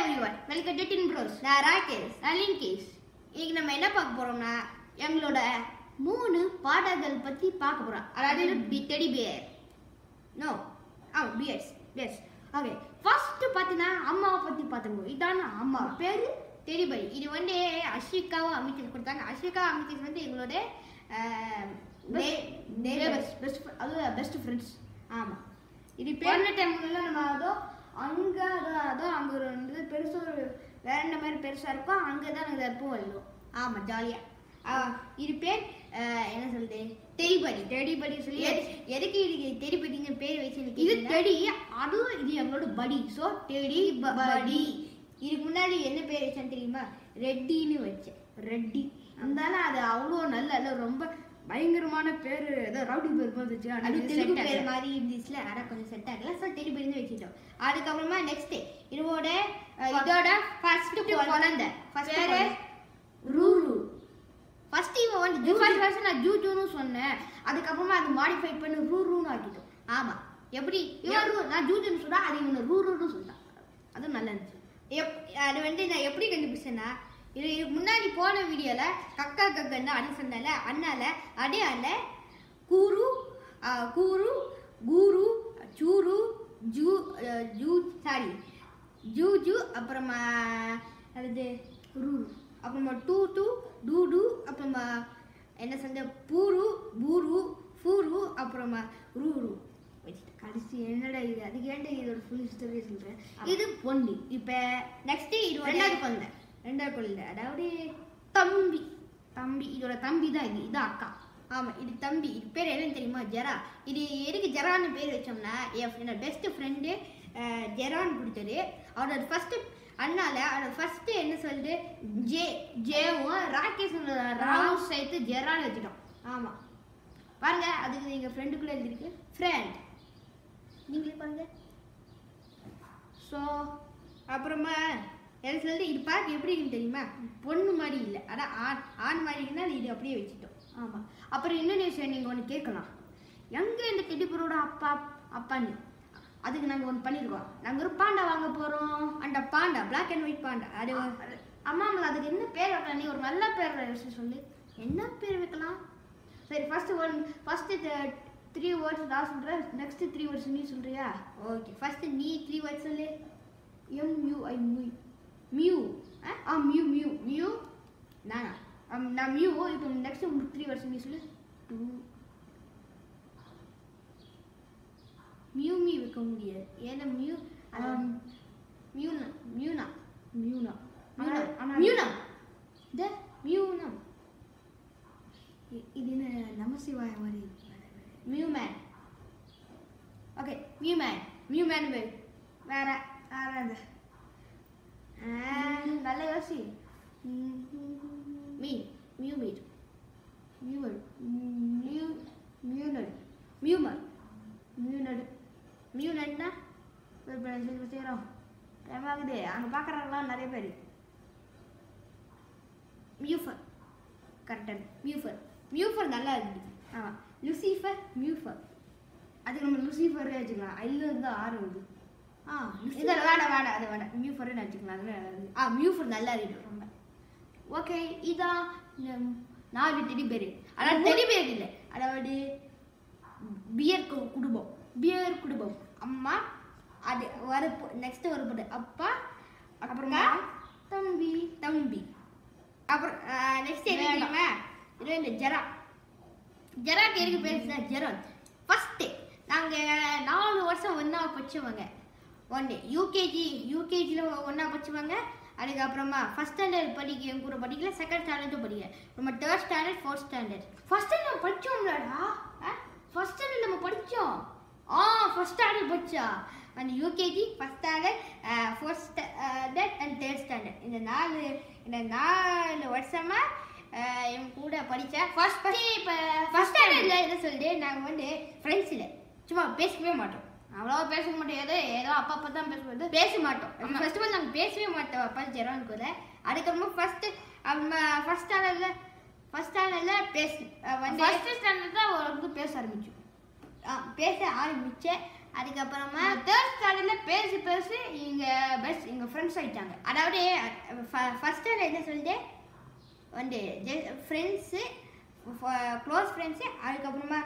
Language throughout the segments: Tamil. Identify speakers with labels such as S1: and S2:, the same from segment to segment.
S1: everyone welcome to tin bros நான் ராகேஷ் நான் லிங்கேஷ் இன்னைக்கு நம்ம என்ன பார்க்க போறோம்னா எங்களோட மூணு பாடல்கள் பத்தி பார்க்க போறோம் அதாவது டெடி பியர் நோ ஆ பியர்ஸ் எஸ் ஓகே ஃபர்ஸ்ட் பார்த்தீங்கன்னா அம்மாவை பத்தி பார்த்துருவோம் இதான அம்மா பேரு டெடிபரி இது வந்து அஷிகாவும் அமிதேஷ் கொடுத்தாங்க அஷிகா அமிதேஷ் வந்து எங்களோட பெஸ்ட் அது பெஸ்ட் ஃப்ரெண்ட்ஸ் ஆமா இது பேர்ல டைம்ல நம்ம அதோ அங்க அதோ அதோ அங்க ஒரு வந்து பெருசா ஒரு வேற என்ன மாதிரி பெருசா இருக்கும் அங்க தான் நாங்க எப்போ வருவோம் ஆமா ஜாலியா இது பேர் அஹ், என்ன சொல்றது தெடிபடி தெடிபடி சொல்லி எது- எதுக்கு இதுக்கு தெடிபடின்னு பேர் வச்சு இது தெடி அதுவும் இது எங்களோட படி ஸோ தெடி படி இதுக்கு முன்னாடி என்ன பேர் வச்சேன்னு தெரியுமா ரெட்டின்னு வச்சேன் ரெட்டி அதனால அது அவ்வளோ நல்ல இல்ல ரொம்ப பயங்கரமான பேர் ஏதோ ரவுடி பேர் மாதிரி வச்சு அது தெலுங்கு பேர் மாதிரி இருந்துச்சுல ஆனா கொஞ்சம் செட் ஆகல ஸோ தெரி பேருந்து வச்சுட்டோம் அதுக்கப்புறமா நெக்ஸ்ட் இதோட அஹ், இதோட ஃபர்ஸ்ட் குழந்தை ஃபர்ஸ்ட் பேரு ரூரு ஃபர்ஸ்ட் இவன் வந்து ஜூ ஃபர்ஸ்ட் நான் ஜூ ஜூன்னு சொன்னேன் அதுக்கப்புறமா அது மாடிஃபை பண்ணி ரூ ரூன்னு ஆக்கிட்டோம் ஆமா எப்படி இவன் ரூ நான் ஜூ ஜூன்னு சொன்னா அது இவனை ரூ ரூன்னு சொன்னான் அதுவும் நல்லா இருந்துச்சு எப் அது வந்து நான் எப்படி கண்டுபிடிச்சேன்னா இது இதுக்கு முன்னாடி போன வீடியோல கக்கா கக்கன்னு அண்ணன் சொன்னால அண்ணால அடே அண்ண கூரு ஆ, கூரு கூரு சூரு ஜூ அஹ், ஜூ சாரி ஜூ ஜூ அப்புறமா அது ரூரு அப்புறமா டூ டூ டூ டூ அப்புறமா என்ன சொல்ற பூரு பூரு ஃபூரு அப்புறமா ரூரு வச்சுட்டு கடைசி என்னடா இது அதுக்கு ஏன்டா இதோட ஃபுல் ஸ்டோரி சொல்றேன் இது பொண்ணு இப்போ நெக்ஸ்ட் இது ரெண்டாவது குழந்தை ரெண்டாவது குழந்தை அதாவது தம்பி தம்பி இதோட தம்பி தான் இது இது அக்கா ஆமா இது தம்பி இது பேர் என்னன்னு தெரியுமா ஜெரா இது எதுக்கு ஜெரான்னு பேர் வச்சோம்னா என் என்னோட பெஸ்ட் ஃப்ரெண்டு ஜெரான் கொடுத்தது அவரோட ஃபர்ஸ்ட் அண்ணால அவரோட ஃபர்ஸ்ட் என்ன சொல்லிட்டு ஜே ஜேவும் ராகேஷ் ராவும் சேர்த்து ஜெரான்னு வச்சுட்டோம் ஆமா பாருங்க அதுக்கு நீங்க ஃப்ரெண்டுக்குள்ள எழுதிருக்கு ஃப்ரெண்ட் நீங்களே பாருங்க ஸோ அப்புறமா எனக்கு சொல்லிட்டு இது பார்க்க எப்படி இருக்குன்னு தெரியுமா பொண்ணு மாதிரி இல்லை அதான் ஆண் ஆண் மாதிரி இருந்தால் இது அப்படியே வச்சுட்டோம் ஆமாம் அப்புறம் இன்னொரு விஷயம் நீங்கள் ஒன்று கேட்கலாம் எங்கே இந்த டெடிபரோட அப்பா அப்பான்னு அதுக்கு நாங்கள் ஒன்று பண்ணியிருக்கோம் நாங்கள் ஒரு பாண்டா வாங்க போகிறோம் அந்த panda Black and white panda அது அம்மாமல் அதுக்கு என்ன பேர் வைக்கலாம் நீ ஒரு நல்ல பேர் வச்சு சொல்லு என்ன பேர் வைக்கலாம் சரி first one first three words நான் சொல்கிறேன் நெக்ஸ்ட் த்ரீ வேர்ட்ஸ் நீ சொல்றியா ஓகே ஃபர்ஸ்ட் நீ த்ரீ வேர்ட்ஸ் சொல்லு எம் யூ ஐ மியூ மியூ ஆ மியூ மியூ மியூ நானா அம், நான் மியூ இப்போ நெக்ஸ்ட் த்ரீ வேர்ட்ஸ் நீ சொல்லு டூ மியூ மியூ வைக்க முடியாது ஏன்னா மியூ மியூனா மியூனா மியூனா மியூனா மியூனா இந்த மியூனம் இ- இது என்ன நமசிவாய மாதிரி மியூ மேன் ஓகே மியூ மேன் மியூ மேன் வேற வேற அது ஆ, நல்ல யோசி மீ மியூ மீட் மியூவர் மியூ மியூனட் மியூமர் மியூனட் மியூனட்னா செய்கிறோம் டைமாகுது அங்கே பார்க்குறாங்களாம் நிறைய பேர் மியூஃபர் கரெக்டாக மியூஃபர் மியூஃபர் நல்லா இருக்குது ஆமாம் லுசிஃபர் மியூஃபர் அதுக்கு நம்ம லுசிஃபர் வச்சுக்கலாம் ஐல இருந்து ஆறு வருது ஆ இது வேண்டாம் வேண்டாம் அது வேண்டாம் மியூஃபர்னு வச்சுக்கலாம் அது நல்லா இருக்குது ஆ மியூஃபர் நல்லா இருக்குது ரொம்ப ஓகே இதான் இந்த நாலு டெடி பேர் அதாவது டெடி பேர் இல்லை அதாவது பியர் கு- குடும்பம் பியர் குடும்பம் அம்மா அது வரப்பு நெக்ஸ்ட் வரப்போது அப்பா அப்புறமா தம்பி தம்பி அப்புறம் நெக்ஸ்ட் என்ன தெரியுமா இது இந்த ஜெரா ஜெராக்கு எதுக்கு பேர் ஜெரான் ஃபஸ்ட்டு நாங்கள் நாலு வருஷம் ஒன்றா படிச்சவங்க ஒன்று யூகேஜி யூகேஜியில் ஒன்றா படிச்சவங்க அதுக்கப்புறமா ஃபஸ்ட் ஸ்டாண்டர்ட் படிக்க என் கூட படிக்கல செகண்ட் ஸ்டாண்டர்டும் படிக்கல நம்ம third standard fourth standard first standard நம்ம படித்தோம்லடா ஃபஸ்ட் ஸ்டாண்டர்ட் நம்ம படித்தோம் ஆ ஃபஸ்ட் ஸ்டாண்டர்ட் படிச்சா அந்த UKG first standard fourth standard and third standard இந்த நாலு இந்த நாலு வருஷமா அஹ், என் கூட படித்தேன் ஃபர்ஸ்ட் இப்போ ஃபர்ஸ்ட் ஸ்டாண்டர்டில் என்ன சொல்லிட்டு நாங்கள் வந்து ஃப்ரெண்ட்ஸ் இல்லை சும்மா பேசவே மாட்டோம் அவ்வளோ பேச மாட்டோம் ஏதோ ஏதோ அப்பா அப்பா தான் பேசுவது பேச மாட்டோம் ஃபர்ஸ்ட் ஆஃப் ஆல் நாங்கள் பேசவே மாட்டோம் அப்பா ஜெரான் கூட அதுக்கப்புறமா ஃபர்ஸ்ட் ஃபர்ஸ்ட் ஸ்டாண்டர்டில் ஃபர்ஸ்ட் ஸ்டாண்டர்டில் பேசு அஹ் வந்து ஃபர்ஸ்ட் ஸ்டாண்டர்ட் தான் வந்து பேச ஆரம்பிச்சோம் ஆ, பேச ஆரம்பிச்சேன் அதுக்கப்புறமா தேர்ட் ஸ்டாண்டர்ட்ல பேசி பேசி இங்க பெஸ்ட் எங்க ஃப்ரெண்ட்ஸ் ஆயிட்டாங்க அதாவது ஃபர்ஸ்ட் ஸ்டாண்டர்ட் என்ன சொல்லிட்டு வந்து ஃப்ரெண்ட்ஸு க்ளோஸ் ஃப்ரெண்ட்ஸு அதுக்கப்புறமா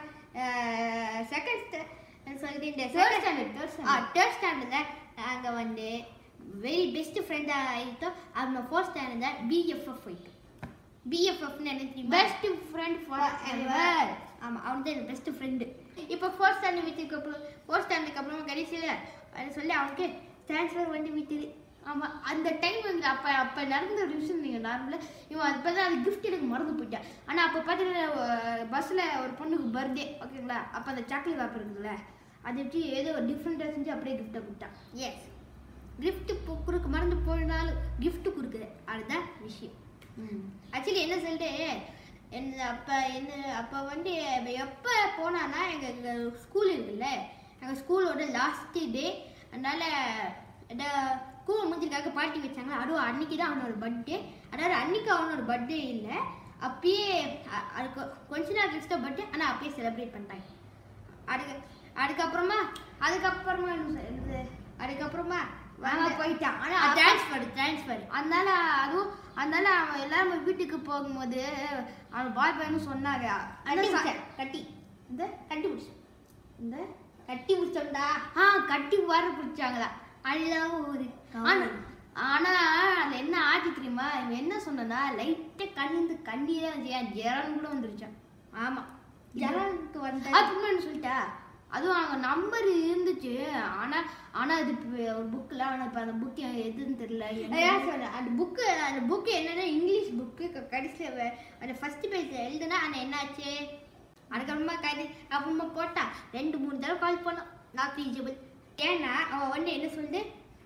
S1: செகண்ட் சொல்லிட்டு இந்த தேர்ட் ஸ்டாண்டர்ட் தேர்ட் தேர்ட் ஸ்டாண்டர்டில் நாங்கள் வந்து வெரி பெஸ்ட் ஃப்ரெண்டாக ஆகிட்டோம் அவங்க ஃபோர்த் ஸ்டாண்டர்டில் பிஎஃப்எஃப் ஆகிட்டோம் பிஎஃப்எஃப்னு என்ன தெரியுமா பெஸ்ட் ஃப்ரெண்ட் ஃபார் எவர் ஆமாம் அவன் தான் எனக்கு பெஸ்ட் ஃப்ரெண்டு இப்போ ஃபோர்த் ஸ்டாண்டர்ட் விட்டுக்கு அப்புறம் ஃபோர்த் ஸ்டாண்டர்டுக்கு அப்புறமா கடைசியில் அது சொல்லி அவனுக்கு ட்ரான்ஸ்ஃபர் பண்ணி விட்டுது ஆமாம் அந்த டைம் வந்து அப்போ அப்போ நடந்த ஒரு விஷயம் நீங்கள் நார்மலாக இவன் அது பார்த்தா அது கிஃப்ட் எனக்கு மறந்து போயிட்டான் ஆனால் அப்போ பார்த்தீங்கன்னா பஸ்ஸில் ஒரு பொண்ணுக்கு பர்த்டே ஓகேங்களா அப்போ அந்த சாக்லேட் வாப்பர் இருக்குல்ல அதை வச்சு ஏதோ ஒரு டிஃப்ரெண்ட்டாக செஞ்சு அப்படியே கிஃப்ட்டை கொடுத்தான் எஸ் கிஃப்ட் கொடுக்க மறந்து போனாலும் gift கொடுக்குது அதுதான் விஷயம் ஆக்சுவலி என்ன சொல்லிட்டு என்ன அப்போ என்ன அப்போ வந்து எப்போ போனான்னா எங்கள் எங்கள் ஸ்கூல் இருக்குல்ல எங்கள் ஸ்கூலோட லாஸ்ட் டே அதனால் இந்த ஸ்கூல் முடிஞ்சிருக்காக பார்ட்டி வச்சாங்க அதுவும் அன்னைக்கு தான் அவனோட பர்த்டே அதாவது அன்னைக்கு அவனோட பர்த்டே இல்லை அப்பயே அ- அதுக்கு கொஞ்ச நாள் கழிச்சு தான் பர்த்டே ஆனால் அப்பயே செலிப்ரேட் பண்ணிட்டாங்க அதுக்கு அதுக்கப்புறமா அதுக்கப்புறமா என்ன சொல்~ என்னது அதுக்கப்புறமா அவன் போயிட்டான் ஆனா ட்ரான்ஸ்ஃபர் ட்ரான்ஸ்ஃபர் அதனால அதுவும் அதனால அவன் எல்லாரும் வீட்டுக்கு போகும்போது அவன் பாய் பையனும் சொன்னாங்க கட்டி கட்டி இந்த கட்டி பிடிச்ச இந்த கட்டி பிடிச்சோம்டா ஆ கட்டி வர பிடிச்சாங்களா அதெல்லாம் ஒரு ஆனா ஆனா அது என்ன ஆச்சு தெரியுமா இவன் என்ன சொன்னா லைட்டா கண்ணிந்து கண்ணீரே வந்து ஜெரம் கூட வந்துருச்சான் ஆமா ஜெரனுக்கு வந்த அப்புறமா என்ன சொல்லிட்டா அதுவும் அவங்க நம்பர் இருந்துச்சு ஆனா ஆனா அது இப்ப ஒரு புக்ல ஆனா இப்ப அந்த புக் எதுன்னு தெரியல என்ன- அந்த புக்கு அந்த புக்கு என்னன்னா இங்கிலீஷ் புக்கு கடைசியில் வ- அந்த ஃபர்ஸ்ட் பேஜ்ல எழுதுனா ஆனா என்னாச்சு அதுக்கப்புறமா கடி அப்புறமா போட்டா ரெண்டு மூணு தடவை கால் பண்ணோம் நாட் ரீச்சபிள் ஏன்னா அவன் வந்து என்ன சொல்லுது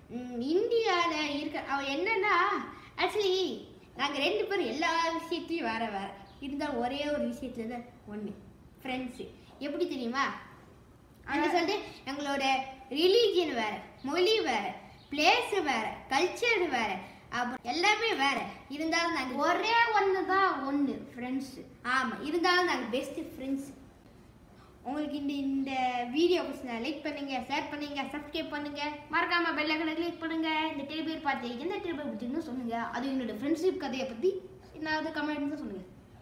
S1: இந்தியாவில் இருக்க அவன் என்னன்னா ஆக்சுவலி நாங்கள் ரெண்டு பேரும் எல்லா விஷயத்தையும் வேற வேற இருந்தாலும் ஒரே ஒரு விஷயத்துல தான் ஒன்று ஃப்ரெண்ட்ஸு எப்படி தெரியுமா அங்க சொல்லிட்டு எங்களோட ரிலீஜியன் வேற மொழி வேற பிளேஸ் வேற கல்ச்சர் வேற அப்புறம் எல்லாமே வேற இருந்தாலும் நாங்க ஒரே ஒன்று தான் ஒன்று ஃப்ரெண்ட்ஸ் ஆமா இருந்தாலும் நாங்க பெஸ்ட் ஃப்ரெண்ட்ஸ் உங்களுக்கு இந்த இந்த வீடியோ பிடிச்சா லைக் பண்ணுங்க ஷேர் பண்ணுங்க சப்ஸ்கிரைப் பண்ணுங்க மறக்காம பெல் ஐக்கனை கிளிக் பண்ணுங்க இந்த டெலிபேர் பார்த்து எந்த டெலிபேர் பிடிச்சிருந்தோ சொல்லுங்க அது என்னோட ஃப்ரெண்ட்ஷிப் கதையை பத்தி நான் கமெண்ட் சொல்லுங்க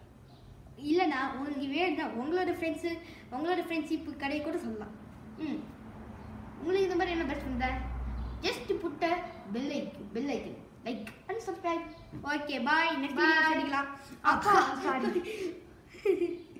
S1: இல்லைனா உங்களுக்கு வேணும்னா உங்களோட ஃப்ரெண்ட்ஸு உங்களோட ஃப்ரெண்ட்ஷிப் கடையை கூட சொல்லலாம் ம் உங்களுக்கு இந்த மாதிரி என்ன பெஸ்ட் ஃப்ரெண்டா ஜஸ்ட் புட்ட பெல் ஐக்கு bell icon like and subscribe okay bye next video சந்திக்கலாம் அப்பா சாரி